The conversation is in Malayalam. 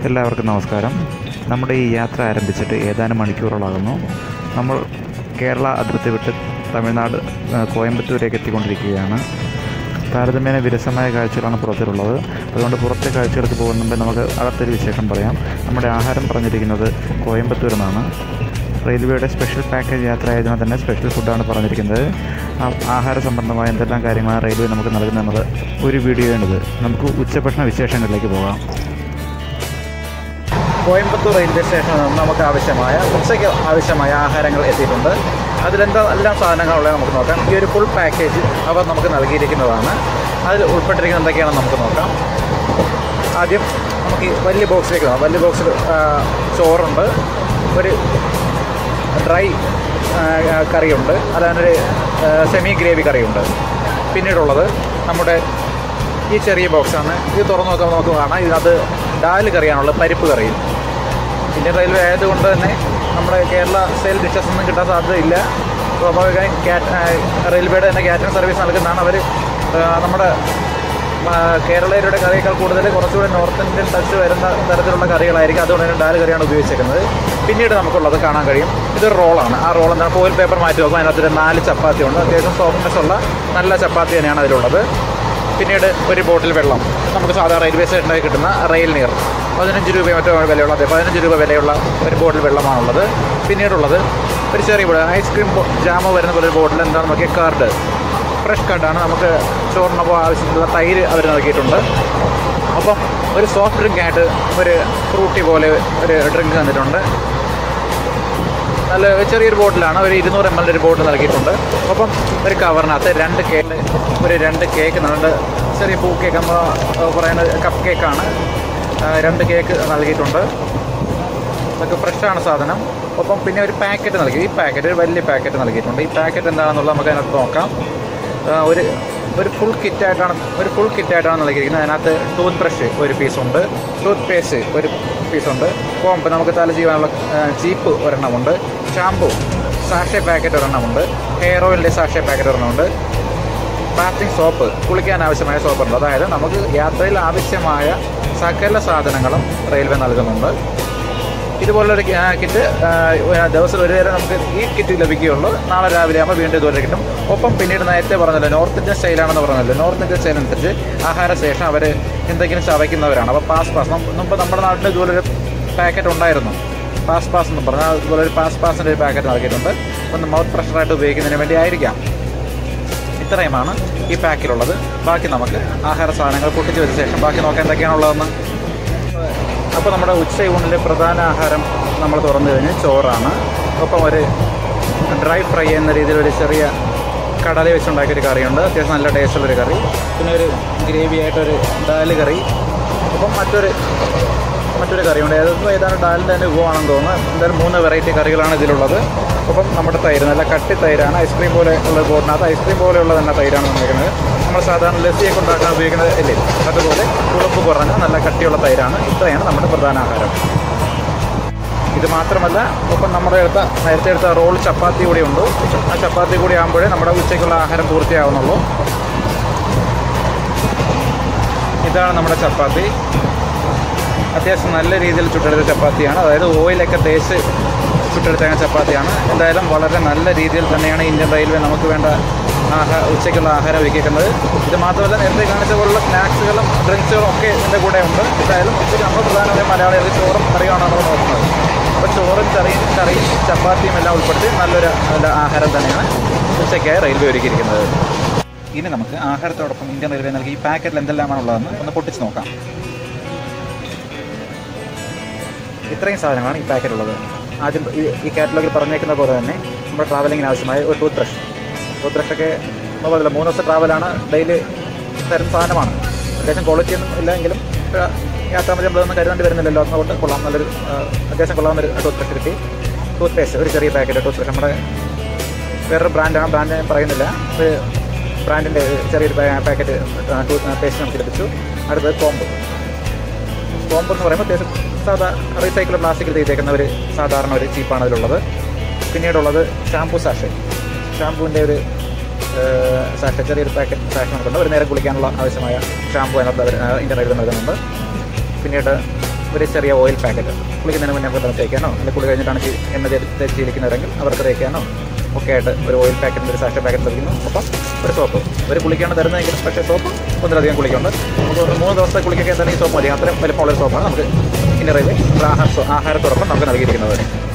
എല്ലാവർക്കും നമസ്കാരം നമ്മുടെ ഈ യാത്ര ആരംഭിച്ചിട്ട് ഏതാനും മണിക്കൂറുകളാകുന്നു നമ്മൾ കേരള അതിർത്തി വിട്ട് തമിഴ്നാട് ആ, കോയമ്പത്തൂരേക്ക് എത്തിക്കൊണ്ടിരിക്കുകയാണ് താരതമ്യേന വിരസമായ കാഴ്ചകളാണ് പുറത്തിലുള്ളത് അതുകൊണ്ട് പുറത്തെ കാഴ്ചകൾക്ക് പോകുന്ന മുമ്പേ നമുക്ക് അകത്തൊരു വിശേഷം പറയാം നമ്മുടെ ആഹാരം പറഞ്ഞിരിക്കുന്നത് കോയമ്പത്തൂർ നിന്നാണ് റെയിൽവേയുടെ സ്പെഷ്യൽ പാക്കേജ് യാത്ര ആയതിനാൽ തന്നെ സ്പെഷ്യൽ ഫുഡാണ് പറഞ്ഞിരിക്കുന്നത് ആ- ആഹാര സംബന്ധമായ എന്തെല്ലാം കാര്യങ്ങളാണ് റെയിൽവേ നമുക്ക് നൽകുന്നത് ഒരു വീഡിയോയാണിത് നമുക്ക് ഉച്ചഭക്ഷണ വിശേഷങ്ങളിലേക്ക് പോകാം കോയമ്പത്തൂർ റെയിൽവേ സ്റ്റേഷനിൽ നിന്ന് നമുക്ക് ആവശ്യമായ ഉച്ചയ്ക്ക് ആവശ്യമായ ആഹാരങ്ങൾ എത്തിയിട്ടുണ്ട് അതിലെന്താ എല്ലാം സാധനങ്ങളുള്ളത് നമുക്ക് നോക്കാം ഈ ഒരു ഫുൾ പാക്കേജ് അവർ നമുക്ക് നൽകിയിരിക്കുന്നതാണ് അതിൽ ഉൾപ്പെട്ടിരിക്കുന്ന എന്തൊക്കെയാണെന്ന് നമുക്ക് നോക്കാം ആദ്യം നമുക്ക് ഈ വലിയ ബോക്സിലേക്ക് നോക്കാം വലിയ ബോക്സിൽ ആ, ചോറുണ്ട് ഒരു ഡ്രൈ ആ, കറിയുണ്ട് അല്ലാതൊരു സെമി ഗ്രേവി കറിയുണ്ട് പിന്നീടുള്ളത് നമ്മുടെ ഈ ചെറിയ ബോക്സാണ് ഇത് തുറന്നു നോക്കുമ്പോൾ നമുക്ക് കാണാം ഇതിനകത്ത് ഡാൽ കറിയാണുള്ളത് പരിപ്പ് കറി ഇന്ത്യൻ റെയിൽവേ ആയതുകൊണ്ട് തന്നെ നമ്മുടെ കേരള സ്റ്റൈൽ ഡിഷസ് ഒന്നും കിട്ടാൻ സാധ്യതയില്ല സ്വാഭാവികമായും ക്യാറ്റ് റെയിൽവേയുടെ തന്നെ കാറ്ററിംഗ് സർവീസ് നൽകുന്നതാണ് അവർ നമ്മുടെ ആ, കേരളീയരുടെ കറിയേക്കാൾ കൂടുതൽ കുറച്ചുകൂടി നോർത്ത് ഇന്ത്യൻ ടച്ച് വരുന്ന തരത്തിലുള്ള കറികളായിരിക്കും അതുകൊണ്ട് തന്നെ ഡാൽ കറിയാണ് ഉപയോഗിച്ചേക്കുന്നത് പിന്നീട് നമുക്കുള്ളത് കാണാൻ കഴിയും ഇതൊരു റോളാണ് ആ റോൾ എന്താണ് ഫോയിൽ പേപ്പർ മാറ്റി നോക്കും അതിനകത്ത് ഒരു നാല് ചപ്പാത്തി ഉണ്ട് അത്യാവശ്യം സോഫ്റ്റ്നെസ് ഉള്ള നല്ല ചപ്പാത്തി തന്നെയാണ് അതിലുള്ളത് പിന്നീട് ഒരു ബോട്ടിൽ വെള്ളം നമുക്ക് സാധാരണ റെയിൽവേ സ്റ്റേഷനിൽ കിട്ടുന്ന റെയിൽ നീർ പതിനഞ്ച് രൂപ മറ്റോ വിലയുള്ള അതെ പതിനഞ്ച് രൂപ വിലയുള്ള ഒരു ബോട്ടിൽ വെള്ളമാണുള്ളത് പിന്നീടുള്ളത് ഒരു ചെറിയ ബോട്ടിൽ ഐസ്ക്രീം ജാമ വരുന്ന പോലെ ഒരു ബോട്ടിൽ എന്താണെന്ന് നോക്കിയാൽ കാർഡ് ഫ്രഷ് കാർഡാണ് നമുക്ക് ചോറിനപ്പോൾ ആവശ്യമുള്ള തൈര് അവർ നൽകിയിട്ടുണ്ട് അപ്പം ഒരു സോഫ്റ്റ് ഡ്രിങ്ക് ആയിട്ട് ഒരു ഫ്രൂട്ടി പോലെ ഒരു ഡ്രിങ്ക് തന്നിട്ടുണ്ട് നല്ല ചെറിയൊരു ബോട്ടിലാണ് ഒരു ഇരുന്നൂറ് എം എൽ ഒരു ബോട്ടിൽ നൽകിയിട്ടുണ്ട് അപ്പം ഒരു കവറിനകത്ത് രണ്ട് കേക്ക് ഒരു രണ്ട് കേക്ക് നല്ല ചെറിയ പൂ കേക്ക് നമ്മൾ പറയുന്നത് കപ്പ് കേക്കാണ് ആ, രണ്ട് കേക്ക് നൽകിയിട്ടുണ്ട് ഇതൊക്കെ ഫ്രഷാണ് സാധനം ഒപ്പം പിന്നെ ഒരു പാക്കറ്റ് നൽകി ഈ പാക്കറ്റ് ഒരു വലിയ പാക്കറ്റ് നൽകിയിട്ടുണ്ട് ഈ പാക്കറ്റ് എന്താണെന്നുള്ളത് നമുക്ക് അതിനകത്ത് നോക്കാം ആ, ഒരു ഒരു ഫുൾ കിറ്റായിട്ടാണ് ഒരു ഫുൾ കിറ്റായിട്ടാണ് നൽകിയിരിക്കുന്നത് അതിനകത്ത് ടൂത്ത് ബ്രഷ് ഒരു പീസുണ്ട് ടൂത്ത് പേസ്റ്റ് ഒരു പീസുണ്ട് കോമ്പ് നമുക്ക് തല ചെയ്യാനുള്ള ചീപ്പ് ഒരെണ്ണമുണ്ട് ഷാമ്പു സാഷെ പാക്കറ്റ് ഒരെണ്ണമുണ്ട് ഹെയർ ഓയിലിൻ്റെ സാഷെ പാക്കറ്റ് ഒരെണ്ണമുണ്ട് ബാത്തിങ് സോപ്പ് കുളിക്കാൻ ആവശ്യമായ സോപ്പുണ്ട് അതായത് നമുക്ക് യാത്രയിൽ ആവശ്യമായ സകല സാധനങ്ങളും റെയിൽവേ നൽകുന്നുണ്ട് ഇതുപോലൊരു കി- ആ, കിറ്റ് ആ, ഒരു ദിവസം ഒരു നേരം നമുക്ക് ഈ കിറ്റ് ലഭിക്കുകയുള്ളൂ നാളെ രാവിലെ ആകുമ്പോൾ വീണ്ടും ഇതുപോലെ കിട്ടും ഒപ്പം പിന്നീട് നേരത്തെ പറഞ്ഞല്ലോ നോർത്ത് ഇന്ത്യൻ സ്റ്റൈലാണെന്ന് പറഞ്ഞല്ലോ നോർത്ത് ഇന്ത്യൻ സ്റ്റൈൽ അനുസരിച്ച് ആഹാര ശേഷം അവർ എന്തെങ്കിലും ചവയ്ക്കുന്നവരാണ് അപ്പോൾ പാസ് പാസ് നം- മുമ്പ് നമ്മുടെ നാട്ടിൽ ഇതുപോലൊരു പാക്കറ്റ് ഉണ്ടായിരുന്നു പാസ് പാസ് എന്ന് പറഞ്ഞാൽ അതുപോലെ ഒരു പാസ് പാസിൻ്റെ ഒരു പാക്കറ്റ് നൽകിയിട്ടുണ്ട് ഒന്ന് മൗത്ത് പ്രഷറായിട്ട് ഉപയോഗിക്കുന്നതിന് വേണ്ടി ആയിരിക്കാം ഇത്രയുമാണ് ഈ പാക്കിലുള്ളത് ബാക്കി നമുക്ക് ആഹാര സാധനങ്ങൾ പൊട്ടിച്ച് വെച്ച ശേഷം ബാക്കി നോക്കാൻ എന്തൊക്കെയാണുള്ളതെന്ന് അപ്പോൾ നമ്മുടെ ഉച്ചയൂണിലെ പ്രധാന ആഹാരം നമ്മൾ തുറന്നു കഴിഞ്ഞ് ചോറാണ് ഒപ്പം ഒരു ഡ്രൈ ഫ്രൈ എന്ന രീതിയിൽ ഒരു ചെറിയ കടല വെച്ചുണ്ടാക്കിയൊരു കറിയുണ്ട് അത്യാവശ്യം നല്ല ടേസ്റ്റുള്ളൊരു കറി പിന്നെ ഒരു ഗ്രേവി ആയിട്ടൊരു ദാല് കറി ഒപ്പം മറ്റൊരു മറ്റൊരു കറിയുണ്ട് ഏതൊക്കെ ഏതാണ് ഡാലിൻ്റെ തന്നെ വിഭവമാണെന്ന് തോന്നുന്നു എന്തായാലും മൂന്ന് വെറൈറ്റി കറികളാണ് ഇതിലുള്ളത് ഒപ്പം നമ്മുടെ തൈര് നല്ല കട്ടി തൈരാണ് ഐസ്ക്രീം പോലെ ഉള്ള ബോർഡിനകത്ത് ഐസ്ക്രീം പോലെയുള്ള തന്നെ തൈരാണ് വന്നിരിക്കുന്നത് നമ്മൾ സാധാരണ ലസ്സിയൊക്കെ ഉണ്ടാക്കാൻ ഉപയോഗിക്കുന്നത് ഇല്ലേ അതുപോലെ ഉളുപ്പ് കുറഞ്ഞ നല്ല കട്ടിയുള്ള തൈരാണ് ഇത്രയാണ് നമ്മുടെ പ്രധാന ആഹാരം ഇത് മാത്രമല്ല ഒപ്പം നമ്മുടെ എടുത്ത നേരത്തെ എടുത്ത റോൾ ചപ്പാത്തി കൂടി ഉണ്ട് ആ ചപ്പാത്തി കൂടി ആകുമ്പോഴേ നമ്മുടെ ഉച്ചയ്ക്കുള്ള ആഹാരം പൂർത്തിയാവുന്നുള്ളൂ ഇതാണ് നമ്മുടെ ചപ്പാത്തി അത്യാവശ്യം നല്ല രീതിയിൽ ചുട്ടെടുത്ത ചപ്പാത്തിയാണ് അതായത് ഓയിലൊക്കെ തേച്ച് ചുട്ടെടുത്ത ചപ്പാത്തിയാണ് എന്തായാലും വളരെ നല്ല രീതിയിൽ തന്നെയാണ് ഇന്ത്യൻ റെയിൽവേ നമുക്ക് വേണ്ട ആഹാ ഉച്ചയ്ക്കുള്ള ആഹാരം ഒരുക്കിയിരിക്കുന്നത് ഇത് മാത്രമല്ല നേരത്തെ കാണിച്ച പോലുള്ള സ്നാക്സുകളും ഡ്രിങ്ക്സുകളും ഒക്കെ ഇതിൻ്റെ കൂടെ ഉണ്ട് എന്തായാലും ഇത് നമ്മൾ പ്രധാനമായും മലയാളികൾക്ക് ചോറും കറിയുമാണ് നമ്മൾ നോക്കുന്നത് അപ്പോൾ ചോറും കറിയും കറിയും ചപ്പാത്തിയും എല്ലാം ഉൾപ്പെടുത്തി നല്ലൊരു നല്ല ആഹാരം തന്നെയാണ് ഉച്ചയ്ക്കായി റെയിൽവേ ഒരുക്കിയിരിക്കുന്നത് ഇനി നമുക്ക് ആഹാരത്തോടൊപ്പം ഇന്ത്യൻ റെയിൽവേ നൽകി ഈ പാക്കറ്റിൽ എന്തെല്ലാമാണുള്ളതെന്ന് ഒന്ന് പൊട്ടിച്ച് നോക്കാം ഇത്രയും സാധനങ്ങളാണ് ഈ പാക്കറ്റുള്ളത് ആദ്യം ഈ- ഈ കാറ്റലോഗിൽ പറഞ്ഞേക്കുന്ന പോലെ തന്നെ നമ്മുടെ ട്രാവലിങ്ങിന് ആവശ്യമായ ഒരു ടൂത്ത് ബ്രഷ് ടൂത്ത് ബ്രഷൊക്കെ നമ്മളല്ല മൂന്ന് ദിവസത്തെ ട്രാവലാണ് ഡെയിലി തരുന്ന സാധനമാണ് അത്യാവശ്യം ക്വാളിറ്റി ഒന്നും ഇല്ലെങ്കിലും യാത്രാമതി നമ്മളൊന്നും കരുതേണ്ടി വരുന്നില്ലല്ലോ അതുകൊണ്ട് കൊള്ളാം നല്ലൊരു ആ, അത്യാവശ്യം കൊള്ളാവുന്ന ഒരു ടൂത്ത് ബ്രഷ് കിട്ടി ടൂത്ത് പേസ്റ്റ് ഒരു ചെറിയ പാക്കറ്റ് ടൂത്ത് ബ്രഷ് നമ്മുടെ വേറൊരു ബ്രാൻഡാണ് ബ്രാൻഡ് ഞാൻ പറയുന്നില്ല ഒരു ബ്രാൻഡിൻ്റെ ചെറിയൊരു പാക്കറ്റ് ടൂത്ത് പേസ്റ്റ് നമുക്ക് ലഭിച്ചു അടുത്തത് കോമ്പ് കോമ്പ് എന്ന് പറയുമ്പോൾ അത്യാവശ്യം സാധാ റീസൈക്കിൾ പ്ലാസ്റ്റിക്കിൽ ചെയ്തേക്കുന്ന ഒരു സാധാരണ ഒരു ചീപ്പാണ് അതിലുള്ളത് പിന്നീടുള്ളത് ഷാംപൂ സാഷെ ഷാംപൂവിൻ്റെ ഒരു സാഷ ചെറിയൊരു പാക്കറ്റ് സാഷ നമുക്കുണ്ട് ഒരു നേരം കുളിക്കാനുള്ള ആവശ്യമായ ഷാംപൂ അതിനകത്ത് അവർ ഇന്ത്യൻ റെയിൽവേ നൽകുന്നുണ്ട് പിന്നീട് ഒരു ചെറിയ ഓയിൽ പാക്കറ്റ് കുളിക്കുന്നതിന് മുന്നേ നമുക്ക് തേക്കാനോ അല്ലെങ്കിൽ കുളി കഴിഞ്ഞിട്ടാണ് ചി- എണ്ണ തേച്ച് ശീലിക്കുന്നവരെങ്കിൽ അവർക്ക് തേക്കാനോ ഒക്കെ ആയിട്ട് ഒരു ഓയിൽ പാക്കറ്റിൻ്റെ ഒരു സാഷ പാക്കറ്റ് ലഭിക്കുന്നു ഒപ്പം ഒരു സോപ്പ് ഒരു കുളിക്കാണ് തരുന്നതെങ്കിൽ പക്ഷേ സോപ്പ് ഒന്നിലധികം കുളിക്കുന്നുണ്ട് നമുക്ക് ഒരു മൂന്ന് ദിവസത്തെ കുളിക്കൊക്കെ തന്നെ ഈ സോപ്പ് മതി അത്രയും വലിപ്പമുള്ള ഒരു സോപ്പാണ് നമുക്ക് ഇന്നറയിൽ ആഹാര ആഹാരത്തോടൊപ്പം നമുക്ക് നൽകിയിരിക്കുന്നത്